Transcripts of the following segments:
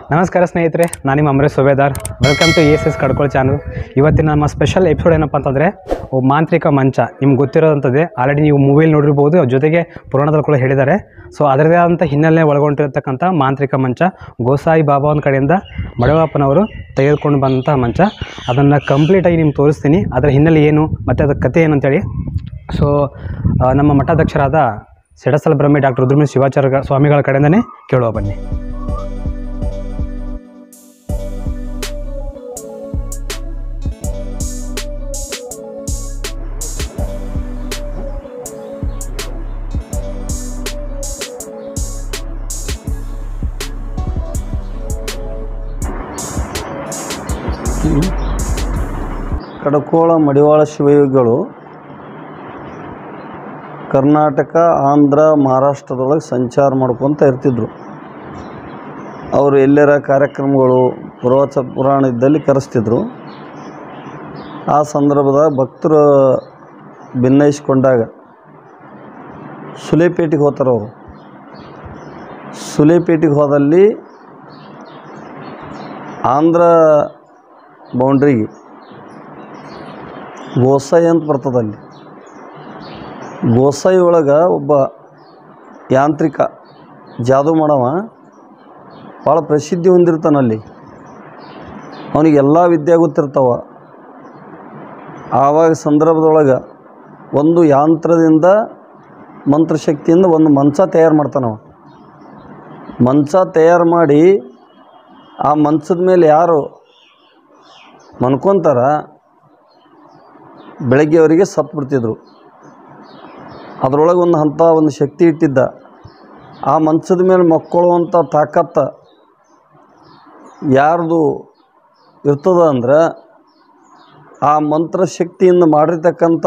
ನಮಸ್ಕಾರ ಸ್ನೇಹಿತರೆ ನಾನು ನಿಮ್ಮ Amaresh Subedar welcome to S S Kadkol channel ಇವತ್ತಿನ ನಮ್ಮ ಸ್ಪೆಷಲ್ ಎಪಿಸೋಡ್ ಏನಪ್ಪ ಅಂತಂದರೆ ಒಬ್ಬ ಮಾಂತ್ರಿಕ ಮಂಚ ನಿಮ್ಗೆ ಗೊತ್ತಿರೋದಂಥದ್ದೇ ಆಲ್ರೆಡಿ ನೀವು ಮೂವಿಲಿ ನೋಡಿರ್ಬೋದು ಅದ್ರ ಜೊತೆಗೆ ಪುರಾಣದಲ್ಲಿ ಕೂಡ ಹೇಳಿದ್ದಾರೆ ಸೊ ಅದರದೇ ಆದಂಥ ಹಿನ್ನೆಲೆ ಒಳಗೊಂಡಿರ್ತಕ್ಕಂಥ ಮಾಂತ್ರಿಕ ಮಂಚ ಗೋಸಾಯಿ ಬಾಬಾ ಒಂದು ಕಡೆಯಿಂದ ಮಡವಪ್ಪನವರು ತೆಗೆದುಕೊಂಡು ಬಂದಂಥ ಮಂಚ ಅದನ್ನು ಕಂಪ್ಲೀಟಾಗಿ ನಿಮ್ಗೆ ತೋರಿಸ್ತೀನಿ ಅದರ ಹಿನ್ನೆಲೆ ಏನು ಮತ್ತು ಅದರ ಕಥೆ ಏನು ಅಂತೇಳಿ ಸೊ ಆ, ನಮ್ಮ ಮಠಾಧ್ಯಕ್ಷರಾದ ಸಿಡಸಲ ಬ್ರಹ್ಮಿ ಡಾಕ್ಟರ್ ರುದ್ರಮಿ ಶಿವಾಚಾರ್ಯ ಸ್ವಾಮಿಗಳ ಕಡೆಯಿಂದನೇ ಕೇಳುವ ಬನ್ನಿ ಕಡಕೋಳ ಮಡಿವಾಳ ಶಿವಯೋಗಿಗಳು ಕರ್ನಾಟಕ ಆಂಧ್ರ ಮಹಾರಾಷ್ಟ್ರದೊಳಗೆ ಸಂಚಾರ ಮಾಡ್ಕೊತ ಇರ್ತಿದ್ರು ಅವರು ಎಲ್ಲರ ಕಾರ್ಯಕ್ರಮಗಳು ಪ್ರವಚ ಪುರಾಣ ಇದ್ದಲ್ಲಿ ಕರೆಸ್ತಿದ್ರು ಆ ಸಂದರ್ಭದಾಗ ಭಕ್ತರು ಭಿನ್ನಯಿಸ್ಕೊಂಡಾಗ ಸುಲೇಪೇಟೆಗೆ ಹೋಗ್ತಾರೆ ಅವರು ಸುಲೇಪೇಟೆಗೆ ಹೋದಲ್ಲಿ ಆಂಧ್ರ ಬೌಂಡ್ರಿಗೆ ಗೋಸಾಯಿ ಅಂತ ಬರ್ತದೆ ಅಲ್ಲಿ ಗೋಸಾಯಿ ಒಳಗೆ ಒಬ್ಬ ಯಾಂತ್ರಿಕ ಜಾದು ಮಾಡವ ಭಾಳ ಪ್ರಸಿದ್ಧಿ ಹೊಂದಿರ್ತಾನಲ್ಲಿ ಅವನಿಗೆ ಎಲ್ಲ ವಿದ್ಯೆ ಗೊತ್ತಿರ್ತಾವ ಆವಾಗ ಸಂದರ್ಭದೊಳಗೆ ಒಂದು ಯಾಂತ್ರದಿಂದ ಮಂತ್ರಶಕ್ತಿಯಿಂದ ಒಂದು ಮಂಚ ತಯಾರು ಮಾಡ್ತಾನವ ಮಂಚ ತಯಾರು ಮಾಡಿ ಆ ಮಂಚದ ಮೇಲೆ ಯಾರು ಮನ್ಕೊತಾರ ಬೆಳಗ್ಗೆಯವರಿಗೆ ಸತ್ತು ಬಿಡ್ತಿದ್ರು ಅದರೊಳಗೆ ಒಂದು ಅಂಥ ಒಂದು ಶಕ್ತಿ ಇಟ್ಟಿದ್ದ ಆ ಮಂಚದ ಮೇಲೆ ಮಕ್ಕೊಳ್ಳುವಂಥ ತಾಕತ್ತ ಯಾರ್ದು ಇರ್ತದ ಅಂದ್ರೆ ಆ ಮಂತ್ರ ಶಕ್ತಿಯಿಂದ ಮಾಡಿರ್ತಕ್ಕಂಥ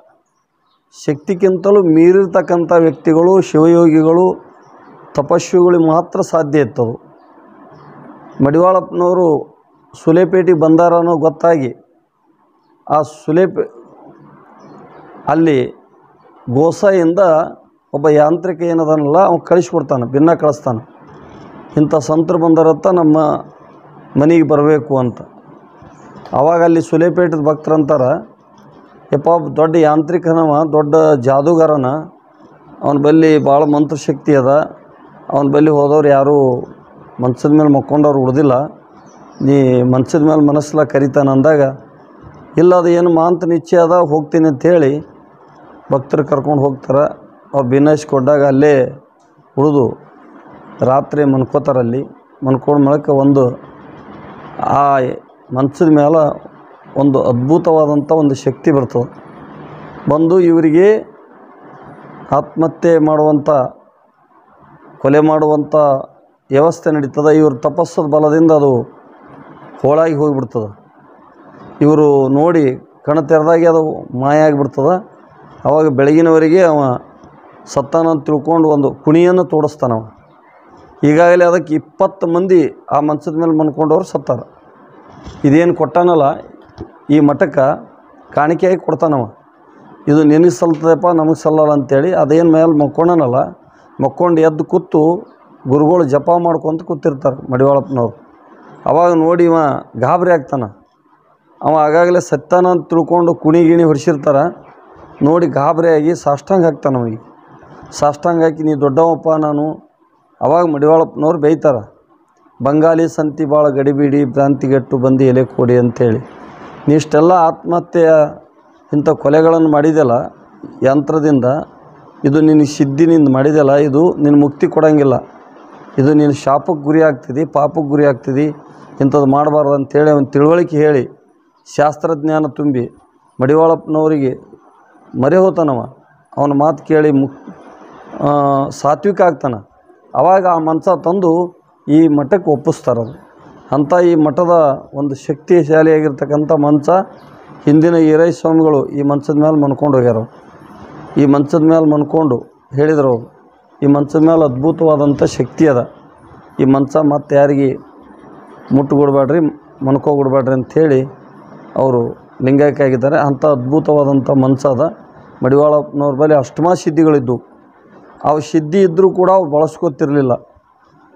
ಶಕ್ತಿಗಿಂತಲೂ ಮೀರಿರ್ತಕ್ಕಂಥ ವ್ಯಕ್ತಿಗಳು ಶಿವಯೋಗಿಗಳು ತಪಸ್ವಿಗಳಿಗೆ ಮಾತ್ರ ಸಾಧ್ಯ ಇತ್ತದು ಮಡಿವಾಳಪ್ಪನವರು ಸುಲೇಪೇಟೆಗೆ ಬಂದಾರ ಅನ್ನೋ ಗೊತ್ತಾಗಿ ಆ ಸುಲೇಪೆ ಅಲ್ಲಿ ಗೋಸಾಯಿಂದ ಒಬ್ಬ ಯಾಂತ್ರಿಕ ಏನದನಲ್ಲ ಅವ್ನು ಕಳಿಸ್ಕೊಡ್ತಾನೆ ಭಿನ್ನ ಕಳಿಸ್ತಾನೆ ಇಂಥ ಸಂತರು ಬಂದಾರತ್ತ ನಮ್ಮ ಮನೆಗೆ ಬರಬೇಕು ಅಂತ ಆವಾಗ ಅಲ್ಲಿ ಸುಲೇಪೇಟದ ಭಕ್ತರಂತಾರೆ ಯಪ್ಪ ದೊಡ್ಡ ಯಾಂತ್ರಿಕನವ ದೊಡ್ಡ ಜಾದೂಗಾರನ ಅವನ ಬಲ್ಲಿ ಭಾಳ ಮಂತ್ರಶಕ್ತಿ ಅದ ಅವನ ಬಲ್ಲಿ ಹೋದವ್ರು ಯಾರೂ ಮಂಚದ ಮೇಲೆ ಮಕ್ಕೊಂಡವ್ರು ಉಳ್ದಿಲ್ಲ ನೀ ಮಂಚದ ಮೇಲೆ ಮನಸ್ಸಲ್ಲ ಕರಿತಾನೆ ಅಂದಾಗ ಇಲ್ಲ ಅದು ಏನು ಮಾಂತ ನಿಶ್ಚಯ ಅದ ಹೋಗ್ತೀನಿ ಅಂಥೇಳಿ ಭಕ್ತರು ಕರ್ಕೊಂಡು ಹೋಗ್ತಾರೆ ಅವ್ರು ಭಿನ್ನಯಿಸ್ಕೊಂಡಾಗ ಅಲ್ಲೇ ಉಳಿದು ರಾತ್ರಿ ಮನ್ಕೋತಾರಲ್ಲಿ ಮನ್ಕೊಂಡ ಮೂಲಕ ಒಂದು ಆ ಮಂಚದ ಮೇಲೆ ಒಂದು ಅದ್ಭುತವಾದಂಥ ಒಂದು ಶಕ್ತಿ ಬರ್ತದೆ ಬಂದು ಇವರಿಗೆ ಆತ್ಮಹತ್ಯೆ ಮಾಡುವಂಥ ಕೊಲೆ ಮಾಡುವಂಥ ವ್ಯವಸ್ಥೆ ನಡೀತದೆ ಇವ್ರ ತಪಸ್ಸದ ಬಲದಿಂದ ಅದು ಹೋಳಾಗಿ ಹೋಗಿಬಿಡ್ತದೆ ಇವರು ನೋಡಿ ಕಣ ತೆರೆದಾಗೆ ಅದು ಮಾಯ ಆಗಿಬಿಡ್ತದೆ ಅವಾಗ ಬೆಳಗಿನವರೆಗೆ ಅವ ಸತ್ತಾನ ಅಂತ ತಿಳ್ಕೊಂಡು ಒಂದು ಕುಣಿಯನ್ನು ತೋಡಿಸ್ತಾನವ ಈಗಾಗಲೇ ಅದಕ್ಕೆ ಇಪ್ಪತ್ತು ಮಂದಿ ಆ ಮಂಚದ ಮೇಲೆ ಮನ್ಕೊಂಡವ್ರು ಸತ್ತಾರ ಇದೇನು ಕೊಟ್ಟಾನಲ್ಲ ಈ ಮಠಕ್ಕೆ ಕಾಣಿಕೆಯಾಗಿ ಕೊಡ್ತಾನವ ಇದು ನಿನಗೆ ಸಲ್ತದಪ್ಪ ನಮಗೆ ಸಲ್ಲಲ್ಲ ಅಂತೇಳಿ ಅದೇನು ಮೇಲೆ ಮಕ್ಕೊಂಡನಲ್ಲ ಮಕ್ಕೊಂಡು ಎದ್ದು ಕೂತು ಗುರುಗಳು ಜಪ ಮಾಡ್ಕೊತ ಕೂತಿರ್ತಾರೆ ಮಡಿವಾಳಪ್ಪನವ್ರು ಅವಾಗ ನೋಡಿ ಇವ ಗಾಬರಿ ಆಗ್ತಾನೆ ಅವ ಆಗಾಗಲೇ ಸತ್ತಾನ ಅಂತ ತಿಳ್ಕೊಂಡು ಕುಣಿ ಗಿಣಿ ಹೊಡಿಸಿರ್ತಾರೆ ನೋಡಿ ಗಾಬರಿಯಾಗಿ ಸಾಷ್ಟಾಂಗ ಹಾಕ್ತಾನೆ ಅವನಿಗೆ ಸಾಷ್ಟಾಂಗ ಹಾಕಿ ನೀ ದೊಡ್ಡವಪ್ಪ ನಾನು ಅವಾಗ ಮಡಿವಾಳಪ್ಪನವ್ರು ಬೈತಾರೆ ಬಂಗಾಲಿ ಸಂತಿ ಭಾಳ ಗಡಿಬಿಡಿ ಭ್ರಾಂತಿಗೆಟ್ಟು ಬಂದು ಎಲೆ ಕೊಡಿ ಅಂಥೇಳಿ ನೀ ಇಷ್ಟೆಲ್ಲ ಆತ್ಮಹತ್ಯೆಯ ಇಂಥ ಕೊಲೆಗಳನ್ನು ಮಾಡಿದೆಲ್ಲ ಯಂತ್ರದಿಂದ ಇದು ನಿನಗೆ ಸಿದ್ಧಿನಿಂದ ಮಾಡಿದೆಲ್ಲ ಇದು ನಿನ್ನ ಮುಕ್ತಿ ಕೊಡೋಂಗಿಲ್ಲ ಇದು ನೀನು ಶಾಪಕ್ಕೆ ಗುರಿ ಆಗ್ತಿದಿ ಪಾಪಕ್ಕೆ ಗುರಿ ಆಗ್ತಿದಿ ಇಂಥದ್ದು ಮಾಡಬಾರ್ದು ಅಂಥೇಳಿ ಅವನ ತಿಳುವಳಿಕೆ ಹೇಳಿ ಶಾಸ್ತ್ರಜ್ಞಾನ ತುಂಬಿ ಮಡಿವಾಳಪ್ಪನವರಿಗೆ ಮರೆ ಹೋತಾನವ ಅವನ ಮಾತು ಕೇಳಿ ಮುಕ್ ಆ, ಸಾತ್ವಿಕ ಆಗ್ತಾನೆ ಆವಾಗ ಆ ಮಂಚ ತಂದು ಈ ಮಠಕ್ಕೆ ಒಪ್ಪಿಸ್ತಾರದು ಅಂಥ ಈ ಮಠದ ಒಂದು ಶಕ್ತಿಶಾಲಿಯಾಗಿರ್ತಕ್ಕಂಥ ಮಂಚ ಹಿಂದಿನ ಈರೈ ಸ್ವಾಮಿಗಳು ಈ ಮಂಚದ ಮೇಲೆ ಮನ್ಕೊಂಡು ಹೋಗ್ಯಾರ ಈ ಮಂಚದ ಮೇಲೆ ಮನ್ಕೊಂಡು ಹೇಳಿದರು ಅವ್ರು, ಈ ಮಂಚದ ಮೇಲೆ ಅದ್ಭುತವಾದಂಥ ಶಕ್ತಿ ಅದ ಈ ಮಂಚ ಮತ್ತೆ ಯಾರಿಗೆ ಮುಟ್ಟುಕೊಡ್ಬೇಡ್ರಿ ಮನ್ಕೋಗಿಡ್ಬೇಡ್ರಿ ಅಂಥೇಳಿ ಅವರು ಲಿಂಗೈಕ್ಯ ಆಗಿದ್ದಾರೆ ಅಂಥ ಅದ್ಭುತವಾದಂಥ ಮಂಚ ಅದ ಮಡಿವಾಳಪ್ಪನವ್ರ ಬಳಿ ಅಷ್ಟಮಾ ಸಿದ್ಧಿಗಳಿದ್ದು ಅವು ಸಿದ್ಧಿ ಇದ್ದರೂ ಕೂಡ ಅವು ಬಳಸ್ಕೊತಿರ್ಲಿಲ್ಲ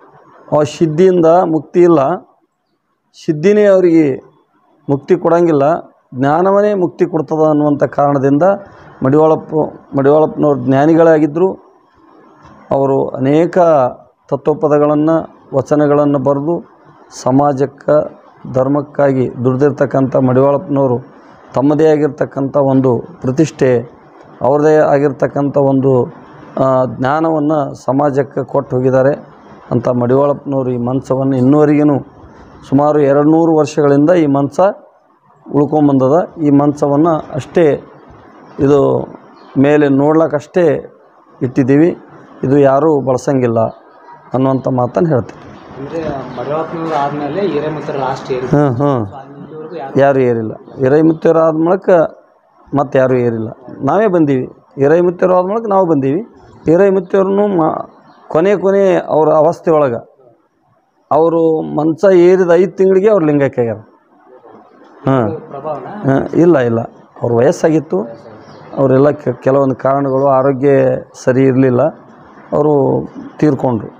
ಆ ಸಿದ್ಧಿಯಿಂದ ಮುಕ್ತಿ ಇಲ್ಲ ಸಿದ್ಧಿನೇ ಅವರಿಗೆ ಮುಕ್ತಿ ಕೊಡಂಗಿಲ್ಲ ಜ್ಞಾನವನ್ನೇ ಮುಕ್ತಿ ಕೊಡ್ತದ ಅನ್ನುವಂಥ ಕಾರಣದಿಂದ ಮಡಿವಾಳಪ್ಪ ಮಡಿವಾಳಪ್ಪನವ್ರು ಜ್ಞಾನಿಗಳಾಗಿದ್ದರು ಅವರು ಅನೇಕ ತತ್ವಪದಗಳನ್ನು ವಚನಗಳನ್ನು ಬರೆದು ಸಮಾಜಕ್ಕೆ ಧರ್ಮಕ್ಕಾಗಿ ದುಡ್ದಿರ್ತಕ್ಕಂಥ ಮಡಿವಾಳಪ್ಪನವರು ತಮ್ಮದೇ ಆಗಿರ್ತಕ್ಕಂಥ ಒಂದು ಪ್ರತಿಷ್ಠೆ ಅವ್ರದ್ದೇ ಆಗಿರ್ತಕ್ಕಂಥ ಒಂದು ಜ್ಞಾನವನ್ನು ಸಮಾಜಕ್ಕೆ ಕೊಟ್ಟು ಹೋಗಿದ್ದಾರೆ ಅಂತ ಮಡಿವಾಳಪ್ಪನವರು ಈ ಮಂಚವನ್ನು ಇನ್ನೂವರೆಗೂ ಸುಮಾರು ಎರಡು ನೂರು ವರ್ಷಗಳಿಂದ ಈ ಮಂಚ ಉಳ್ಕೊಂಬಂದದ ಈ ಮಂಚವನ್ನು ಅಷ್ಟೇ ಇದು ಮೇಲೆ ನೋಡ್ಲಿಕ್ಕಷ್ಟೇ ಇಟ್ಟಿದ್ದೀವಿ ಇದು ಯಾರೂ ಬಳಸಂಗಿಲ್ಲ ಅನ್ನುವಂಥ ಮಾತನ್ನು ಹೇಳ್ತೀನಿ ಅಂದರೆ ಮಡಿವಾಳಪ್ಪನವ್ರು ಆದಮೇಲೆ ಹಿರೇಮಠ ಲಾಸ್ಟ್ ಏರಿ ಹಾಂ ಹಾಂ ಅಲ್ಲಿವರೆಗೂ ಯಾರೂ ಏರಿಲ್ಲ ಹಿರೈಮುತ್ಯರು ಆದ ಮೂಲಕ ಮತ್ತೆ ಯಾರೂ ಏರಿಲ್ಲ ನಾವೇ ಬಂದೀವಿ ಹಿರೈಮುತ್ಯರು ಆದ ಮೂಲಕ ನಾವು ಬಂದೀವಿ ಹಿರೈಮುತ್ಯವ್ರನ್ನು ಮಾ ಕೊನೆ ಕೊನೆ ಅವ್ರ ಅವಸ್ಥೆ ಒಳಗೆ ಅವರು ಮಂಚ ಏರಿದ ಐದು ತಿಂಗಳಿಗೆ ಅವ್ರು ಲಿಂಗಕ್ಕೆ ಆಗ್ಯಾರ ಹಾಂ ಪ್ರಭಾವನ ಹಾಂ, ಇಲ್ಲ ಇಲ್ಲ ಅವ್ರ ವಯಸ್ಸಾಗಿತ್ತು ಅವರೆಲ್ಲ ಕೆ- ಕೆಲವೊಂದು ಕಾರಣಗಳು ಆರೋಗ್ಯ ಸರಿ ಇರಲಿಲ್ಲ ಅವರು ತೀರ್ಕೊಂಡ್ರು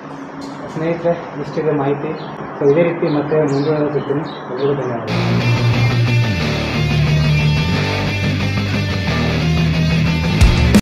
ಸ್ನೇಹಿತರೆ ಇಷ್ಟಿದೆ ಮಾಹಿತಿ ಸೊ ಇದೇ ರೀತಿ ಮತ್ತೆ ಮುಂದೆ ಸಿಗ್ತೀನಿ ಎಲ್ರಿಗೂ ಧನ್ಯವಾದ